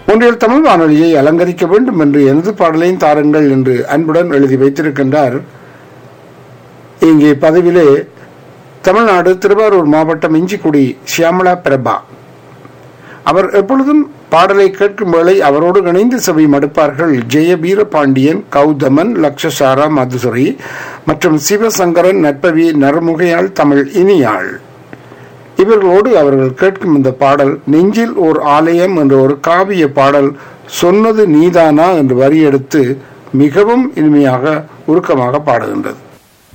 ஒன்றில் தமிழ் வானொலியை அலங்கரிக்க வேண்டும் என்று எனது பாடலையும் தாருங்கள் என்று அன்புடன் எழுதி வைத்திருக்கின்றார் இங்கே பதிவிலே தமிழ்நாடு திருவாரூர் மாவட்டம் இஞ்சிக்குடி சியாமலா பிரபா அவர் எப்பொழுதும் பாடலை கேட்கும் வேளை அவரோடு இணைந்து செவி மடுப்பார்கள் ஜெய வீரபாண்டியன் கௌதமன் லக்ஷசாரா மதுசுரி மற்றும் சிவசங்கரன் நட்பவி நறுமுகையாள் தமிழ் இனியாள் இவர்களோடு அவர்கள் கேட்கும் இந்த பாடல் நெஞ்சில் ஓர் ஆலயம் என்ற ஒரு காவிய பாடல் சொன்னது நீதானா என்று வரி எடுத்து மிகவும் இனிமையாக உருக்கமாக பாடுகின்றது